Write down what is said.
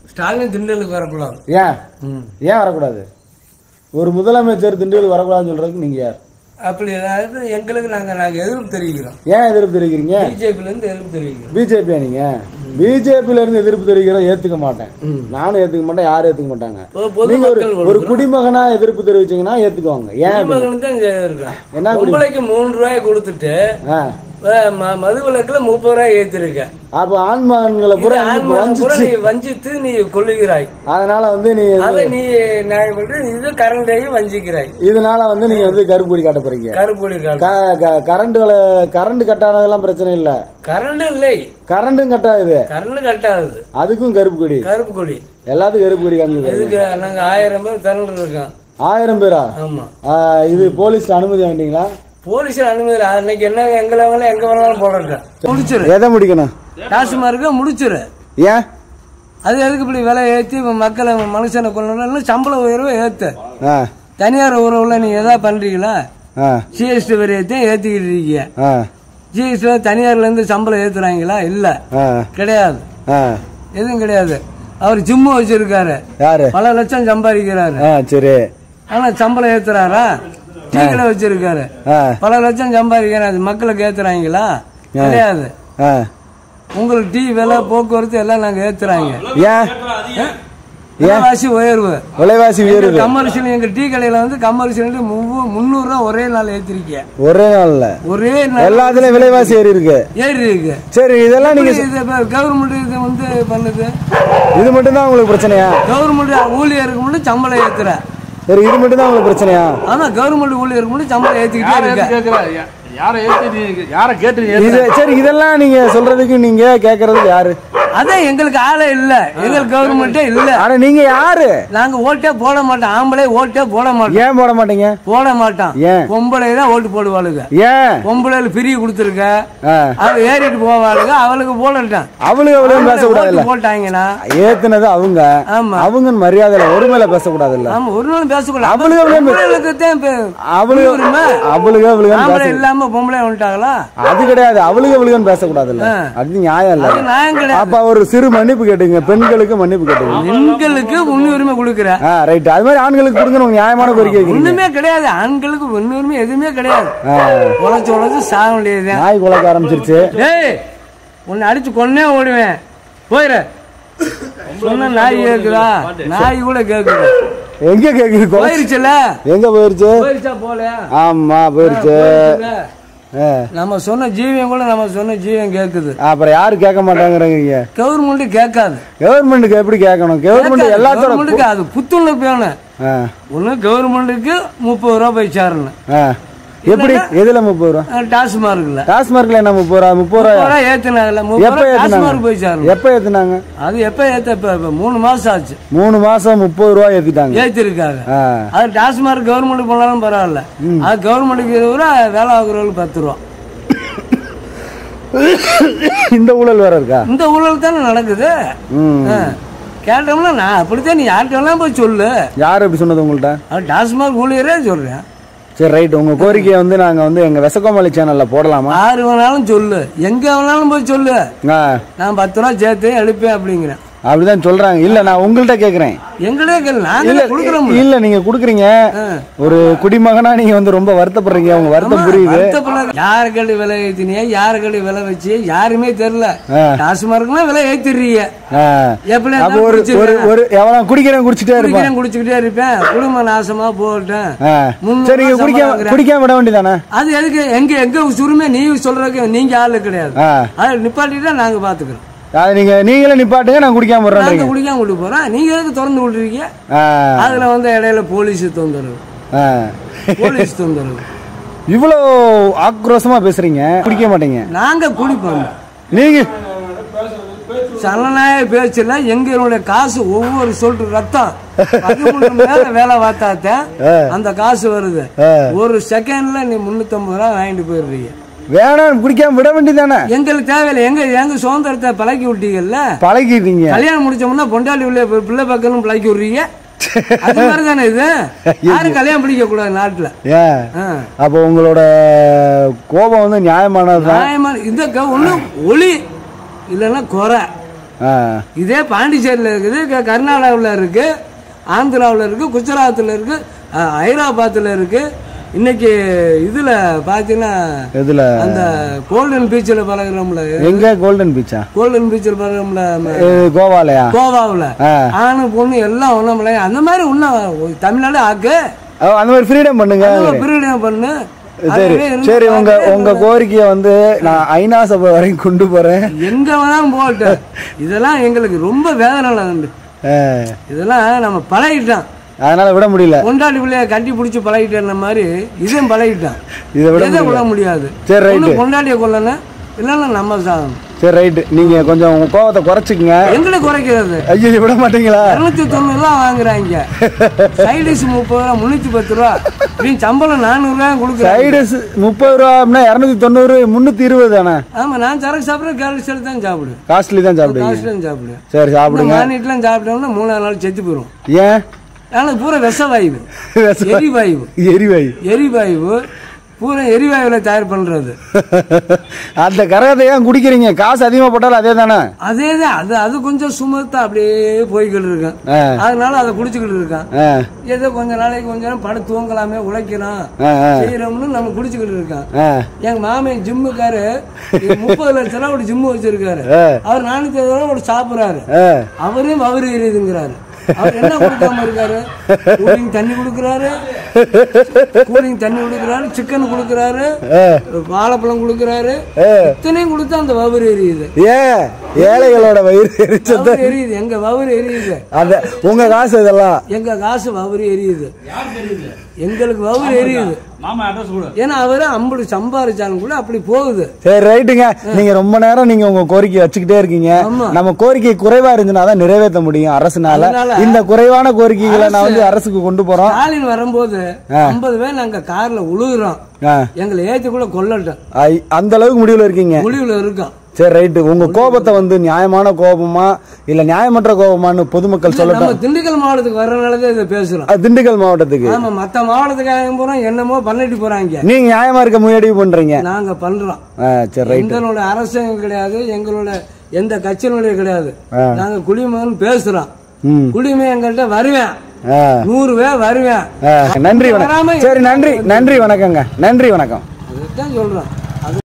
ஸ்டாலின் திண்டலுக்கு வரக்கூடாது ஏன் ம். ஏன் வரக்கூடாது ஒரு முதலமைச்சர் திண்டுக்கல் வரக்கூடாதுன்னு சொல்றதுக்கு நீங்க யார் அப்படி ஏதாவது எங்களுக்கு நாங்க நாங்க எதிர்ப்பு தெரிவிக்கிறோம் ஏன் எதிர்ப்பு தெரிவிக்கிறீங்க பிஜேபில இருந்து எதிர்ப்பு தெரிவிக்கிறோம் பிஜேபியா நீங்க பிஜேபியில இருந்து எதிர்ப்பு தெரிவிக்கிறத ஏத்துக்க மாட்டேன் நானும் ஏத்துக்க மாட்டேன் யாரும் ஏத்துக்க மாட்டாங்க பொ- பொது நீங்க ஒரு மக்கள் ஒரு குடிமகனா எதிர்ப்பு தெரிவிச்சீங்கன்னா ஏத்துக்குவாங்க ஏன் அப்படி? குடிமகனுக்கு தான் இங்க இருக்கேன் என்ன குடி பொம்பளைக்கு மூணு ரூபாய் கொடுத்துட்டு ஆ. அஹ், ம- மது விலக்குல முப்பது ரூபாய் ஏத்திருக்க அப்ப ஆண்மகன்களை பூரா இது எனக்கு ஆண்மகன் கூட வஞ்சிச்சு நீ வஞ்சித்து நீ கொள்ளுகிறாய் அதனால வந்து நீ அதை நீ நியாயம் பண்ற இது கரண்டையும் வஞ்சிக்கிறாய் இதனால வந்து நீங்க வந்து கருப்பு கொடி காட்ட போறீங்க கருப்பொழி காலம் க- க- கரண்ட் கரண்ட் கட்டானதெல்லாம் பிரச்சனை இல்ல கரண்ட் இல்லை கரண்டும் கட்டாது கரண்ட் கட்டாது அதுக்கும் கருப்பு கொடி கருப்பு கொடி எல்லாத்துக்கும் கருப்பு கொடி காமிச்சு இதுக்கு நாங்க ஆயிரம் பேர் திரண்டு இருக்கோம் ஆயிரம் பேரா ஆமா ஆ, இது போலீஸ் அனுமதி வாங்கிட்டீங்களா போலீஸ் அனுமதி இல்லை. அன்னைக்கு என்ன எங்களை வேணாலும் எங்க வேணாலும் போடட்டும் முடிச்சிரு எதை முடிக்கணும் டாஸ்மார்க்க முடிச்சிரு ஏன் அது எதுக்கு இப்படி விலை ஏற்றி மக்களை மனுஷனை கொள்ளணும் சம்பள உயர்வை ஏத்து ஆ தனியார் உறவுல நீங்க எதாவது பண்றீங்களா ஆ ஜிஎஸ்டி வரியத்தையும் ஏத்திக்கிட்டு இருக்கீங்க ஆ ஜிஎஸ்டி தனியார்ல இருந்து சம்பளம் ஏத்துறாங்களா இல்ல ஆ கிடையாது ஆ எதுவும் கிடையாது அவர் ஜிம்மு வச்சிருக்காரு யாரு பல லட்சம் சம்பாதிக்கிறாரு ஆ சரி ஆனா சம்பளம் ஏத்துறாரா டீ கடை வச்சிருக்காரு ஆ பல லட்சம் சம்பாதிக்கிறாரு அது மக்களுக்கு ஏத்துறாங்களா கிடையாது ஆ உங்களுக்கு டீ விலை போக்குவரத்து எல்லாம் நாங்க ஏத்துறாங்க ஏன் விலைவாசி உயர்வு விலைவாசி உயருது கமர்ஷியல் எங்க டீ கடையில வந்து கமர்ஷியல் முந்நூறு ரூபா ஒரே நாள் ஏத்திருக்கீங்க ஒரே நாள்ல ஒரே நாள் எல்லாத்துலயும் விலைவாசி ஏறி இருக்கு ஏறி இருக்கு சரி இதெல்லாம் நீங்க இது கவர்மெண்ட் இது வந்து பண்ணுது இது மட்டும் தான் உங்களுக்கு பிரச்சனையா கவர்மெண்ட் ஊழியருக்கு மட்டும் சம்பளம் ஏத்துற சரி இது மட்டும் தான் உங்களுக்கு பிரச்சனையா ஆனா கவர்மெண்ட் ஊழியருக்கு மட்டும் சம்பளம் ஏத்திக்கிட்டே இருக்க யாரை ஏத்தி நீ யாரை கேட்டு நீ இது சரி இதெல்லாம் நீங்க சொல்றதுக்கு நீங்க கேக்குறதுக்கு யாரு அதான் எங்களுக்கு ஆளே இல்ல எங்களுக்கு கவர்மெண்டே இல்ல ஆனா நீங்க யாரு நாங்க ஓட்டே போட மாட்டோம் ஆம்பளை ஓட்டே போட மாட்டோம் ஏன் போட மாட்டீங்க போட மாட்டோம் ஏன்? பொம்பளை தான் ஓட்டு போடுவாளுங்க ஏன் பொம்பளைல பிரி கொடுத்துருக்க ஆ. அவ ஏறிட்டு போவாளுங்க அவளுக்கு போடட்டான் அவளுக்கு அவளும் பேசக்கூடாது இல்ல போட்டாங்கன்னா ஏத்துனது அவங்க ஆமா அவங்கன்னு மரியாதையில ஒருமையில பேசக்கூடாது இல்ல ஆமா ஒரு நாள் பேசக்கூடாது அவளுக்கு அவளுக்கு பொம்பளைகளுக்கு தான் பே- அவளுக்கு உரிமை. அவளுக்கு அவளுக்கு ஆம்பளை இல்லாம பொம்பளை வந்துட்டாங்களா அது கிடையாது அவளுக்கு அவளுக்கு பேசக்கூடாது இல்ல அது நியாயம் இல்ல அது நியாயம் கிடையாது அப்ப ஒரு சிறு மன்னிப்பு கேட்டுங்க பெண்களுக்கு மன்னிப்பு கேட்டுங்க பெண்களுக்கு முன்னுரிமை கொடுக்குற ஆ ரைட் அது மாதிரி ஆண்களுக்கு கொடுங்க உங்க நியாயமான கோரிக்கை வைக்கிறீங்க ஒண்ணுமே கிடையாது ஆண்களுக்கு முன்னுரிமை எதுவுமே கிடையாது ஆ, உழைச்சு உழைச்சு சாக வேண்டியதுதான் நாய் குலைக்க ஆரம்பிச்சிருச்சு டேய் உன்னை அடிச்சு கொன்னே ஓடுவேன் போயிரு சொன்ன நாய் கேக்குதா நாய் கூட கேக்குது எங்க கேக்குது கொலை போயிருச்சுல எங்க போயிருச்சு போயிருச்சா போல ஆமா போயிருச்சு ஆ. நம்ம சொன்ன ஜீவியம் கூட நம்ம சொன்ன ஜீவியம் கேக்குது அப்புறம் யாரு கேட்க மாட்டாங்கிறீங்க கவர்மெண்ட் கேட்காது கவர்மெண்ட்டுக்கு எப்படி கேட்கணும் கவர்மெண்ட் எல்லாத்தோட கவர்மெண்ட்டுக்கு அது புத்துணர்வு வேணும் ஆ, ஒண்ணு கவர்மெண்ட்டுக்கு முப்பது ரூபா போய் சேரணும் ஆ. எப்படி எதுல முப்பது ரூபா டாஸ்மார்க்ல டாஸ்மார்க்ல என்ன முப்பது ரூபா முப்பது ரூபா முப்பது ரூபா ஏத்துனாங்கல்ல முப்பது எப்ப ரூபா ஏத்துனாங்க டாஸ்மார்க் போய் சேரணும் எப்ப ஏத்துனாங்க அது எப்ப ஏத்த இப்ப இப்ப மூணு மாசம் ஆச்சு மூணு மாசம் முப்பது ரூபா ஏத்திட்டாங்க ஏத்திருக்காங்க ஆ. அது டாஸ்மார்க் கவர்மெண்ட் போனாலும் பரவாயில்ல அது கவர்மெண்ட்டுக்கு இருபது ரூபா வேலை ஆகுறவங்களுக்கு பத்து ரூபா இந்த ஊழல் வேற இருக்கா இந்த ஊழல் தானே நடக்குது ம் ஆ. கேட்டோம்னா நான் அப்படித்தான் நீ யார்கிட்ட வேணாலும் போய் சொல்லு யாரு எப்படி சொன்னது உங்கள்ட்ட அது டாஸ்மார்க் ஊழியரே சொல்றேன் சரி ரைட் உங்க கோரிக்கையை வந்து நாங்க வந்து எங்க விசக்கோமலி சேனல்ல போடலாமா யாரு வேணாலும் சொல்லு எங்க வேணாலும் போய் சொல்லு ஆ, நான் பத்து ரூபா சேர்த்து எழுப்பேன் அப்படிங்கிறேன் அப்படிதான் சொல்றாங்க இல்ல நான் உங்கள்ட்ட கேக்குறேன் எங்களே கேளு இல்ல நாங்களே கொடுக்குறோம் இல்ல நீங்க குடுக்குறீங்க ஒரு குடிமகனா நீங்க வந்து ரொம்ப வருத்தப்படுறீங்க உங்க வருத்தம் புரியுது யார கடி விலை ஏத்தினியா யார கடி விலை வச்சு யாருமே தெரியல ஆ. டாஸ்மார்க்னா விலை ஏத்திடுறீங்க ஆ. எப்படி அப்ப ஒரு ஒரு ஒரு எவனா குடிக்கிறேன் குடிச்சிட்டே இருப்பான் குடிக்கிறேன் குடிச்சுக்கிட்டே இருப்பேன் குடும்பம் நாசமா போகட்டும் ஆ. முந்நூறு சரி நீங்க ரூபா குடிக்காம சம்பளம் குடிக்காம விட வேண்டியதானே அது எதுக்கு எங்க எங்க சுருமே நீ சொல்றதுக்கு நீங்க ஆளு கிடையாது ஆ. அது நிப்பாட்டிட்டா நாங்க பாத்துக்கிறோம் அது நீங்க நீங்களே நிப்பாட்டுங்க நான் குடிக்காம நாங்க விடுறேன் குடிக்காம விட்டு போறோம் நீங்க எதுக்கு திறந்து விட்டுருக்கீங்க அதுல வந்து இடையில போலீஸ் தொந்தரவு போலீஸ் தொந்தரவு இவ்வளோ ஆக்ரோஷமா பேசுறீங்க குடிக்க மாட்டீங்க நாங்க குடிப்போம் நீங்க சனநாயக பேச்சுல எங்களுடைய காசு ஒவ்வொரு சொட்டு ரத்தம் பதிமூணு மேல வேலை பார்த்தாத்தான் அந்த காசு வருது ஒரு செகண்ட்ல நீ முன்னூத்தம்பது ரூபா வாங்கிட்டு போயிடுறீங்க வேணாம் குடிக்காம விட வேண்டியதானே எங்களுக்கு தேவையில்லை எங்க எங்க சுதந்திரத்தை பழக்கி விட்டீங்கல்ல பழகிட்டீங்க கல்யாணம் முடிச்சோம்னா பொண்டாட்டி உள்ள பிள்ளை பக்கம் பழக்கி விடுறீங்க அது மாதிரி தானே இது யாரும் கல்யாணம் பிடிக்க கூடாது நாட்டுல ஏன் ஆ. அப்போ உங்களோட கோபம் வந்து நியாயமானதுதான் நியாயமா இந்த க- ஒண்ணு ஒளி இல்லைன்னா குறை ஆ இதே பாண்டிச்சேரியில் இருக்குது க- கர்நாடகாவில் இருக்கு ஆந்திராவில் இருக்கு குஜராத்தில் இருக்கு அஹ், ஹைதராபாத்தில் இருக்கு இன்னைக்கு இதுல பாத்தீங்கன்னா இதுல அந்த கோல்டன் பீச்சில் பழகுறோம்ல எங்க கோல்டன் பீச்சா கோல்டன் பீச்சில் பழகுறோம்ல ம- கோவாலயா கோவாவுல ஆ. ஆணு பொண்ணு எல்லாம் ஒண்ணாமல அந்த மாதிரி இன்னும் தமிழ்நாடு ஆக்கு ஓ, அந்த மாதிரி ஃப்ரீடம் பண்ணுங்க பிரீடம் பண்ணு சரி அதுவே இருந்து சரி உங்க பார்த்துட்டே உங்க கோரிக்கையை வந்து நான் ஐநா சபை வரைக்கும் கொண்டு போறேன் எங்க வேணாலும் போகட்டு இதெல்லாம் எங்களுக்கு ரொம்ப வேதனை உண்டு ஆ, இதெல்லாம் நம்ம பழகிட்டோம் அதனால விட முடியல கொண்டாடி பிள்ளைய கட்டி பிடிச்சி பழகிட்டேன்ன மாதிரி இதையும் பழகிட்டான் இதை விட எதை கொள்ள முடியாது சரி, right. ஒண்ணு கொண்டாடிய கொல்லணும் இல்லைன்னா நம்ம சாகணும் சரி ரைட்டு நீங்க கொஞ்சம் உங்க கோவத்தை குறைச்சிக்கங்க எங்களை குறைக்கிறது ஐயோ விட மாட்டீங்களா இரநூத்தி தொண்ணூறு ரூபா வாங்குறாங்க சைடிஸ் முப்பது ரூபா முன்னூத்தி பத்து ரூபா இப்படின்னு சம்பளம் நானூறு ரூபா கொடுக்குறாங்க சைடஸ் முப்பது ரூபா அப்படின்னா இரநூத்தி தொண்ணூறு முந்நூத்தி இருபது தானே ஆமா நான் சரக்கு சாப்பிட்றேன் கேரட் தான் சாப்பிடுவேன் காஸ்ட்லி தான் சாப்பிடுவீங்க காசு தான் சாப்பிடுவேன் சரி சாப்பிடுங்க மானிட்லாம் சாப்பிட்டோம்னா மூணாவது நாள் செத்து போயிடும் ஏன் ஆனால் பூரா விஷ வாயு எரிவாயு எரிவாயு எரிவாயு பூரா எரிவாயுல தயார் பண்றது அந்த கரகத்தை ஏன் குடிக்கிறீங்க காசு அதிகமா போட்டாலும் அதே தானே அதே தான் அது அது கொஞ்சம் சுமத்தா அப்படியே போய்கிட்டு இருக்கேன் ஆ, அதனால அதை குடிச்சுக்கிட்டு இருக்கான் ஆ, ஏதோ கொஞ்ச நாளைக்கு கொஞ்ச நேரம் படு தூங்கலாமே உழைக்கிறோம் ஆ, ஆ, செய்யறோம்னு நம்ம குடிச்சுக்கிட்டு இருக்கான் ஆ. எங்க மாமன் ஜிம்முக்காரு முப்பது லட்ச ரூபா ஒரு ஜிம்மு வச்சிருக்காரு ஆ. அவர் நானூத்தி ஐம்பது ரூபா ஒரு சாப்பிடுறாரு ஆ. அவரும் அவரு எரியுதுங்கிறாரு அவர் என்ன கொடுக்காம இருக்காரு கூலிங் தண்ணி கொடுக்குறாரு கூலிங் தண்ணி கொடுக்குறாரு சிக்கன் கொடுக்குறாரு ஆ. வாழைப்பழம் கொடுக்குறாரு ஆ. இத்தனையும் கொடுத்தா அந்த வவுறு எரியுது ஏன் ஏழைகளோட வயிறு எரிச்சது வவுறு எரியுது எங்க வவுறு எரியுது அந்த உங்க காசு இதெல்லாம் எங்க காசு வவுறு எரியுது எங்களுக்கு வவுறு எரியுது மாமா அட்ரஸ் கொடு ஏன்னா அவரு ஐம்பது சம்பாரிச்சாலும் கூட அப்படி போகுது சரி ரைட்டுங்க நீங்க ரொம்ப நேரம் நீங்க உங்க கோரிக்கை வச்சுக்கிட்டே இருக்கீங்க ஆமா. நம்ம கோரிக்கை குறைவா இருந்துச்சுன்னா தான் நிறைவேற்ற முடியும் அரசுனால அதனால இந்த குறைவான கோரிக்கைகளை நான் வந்து அரசுக்கு கொண்டு போறோம் ஸ்டாலின் வரும்போது ஐம்பது பேர் நாங்க கார்ல உழுகுறோம் ஆ. எங்களை ஏத்தி கூட கொல்லட்டும் ஐ- அந்த அளவுக்கு முடிவுல இருக்கீங்க முடிவுல இருக்கோம் சரி ரைட்டு உங்க கோபத்தை வந்து நியாயமான கோபமா இல்ல நியாயமற்ற கோபமான்னு பொதுமக்கள் சொல்லட்டும் நம்ம திண்டுக்கல் மாவட்டத்துக்கு வர்றதுனாலதான் இதை பேசுறோம் அது திண்டுக்கல் மாவட்டத்துக்கு ஆமா மத்த மாவட்டத்துக்காக போறோம் என்னமோ பண்ணிட்டு போறாங்க நீங்க நியாயமா இருக்க முயற்சி பண்றீங்க நாங்க பண்றோம் ஆ, சரி ரைட் எங்களோட அரசாங்கம் கிடையாது எங்களோட எந்த கட்சியினுடைய கிடையாது ஆ. நாங்க குடிமகன் பேசுறோம் ம் குடிமை எங்கள்கிட்ட வருவேன் ஆ, நூறு பேர் வருவேன் ஆ, நன்றி வராம வணக்கம் சரி நன்றி நன்றி வணக்கங்க நன்றி வணக்கம் அதுதான் சொல்றோம்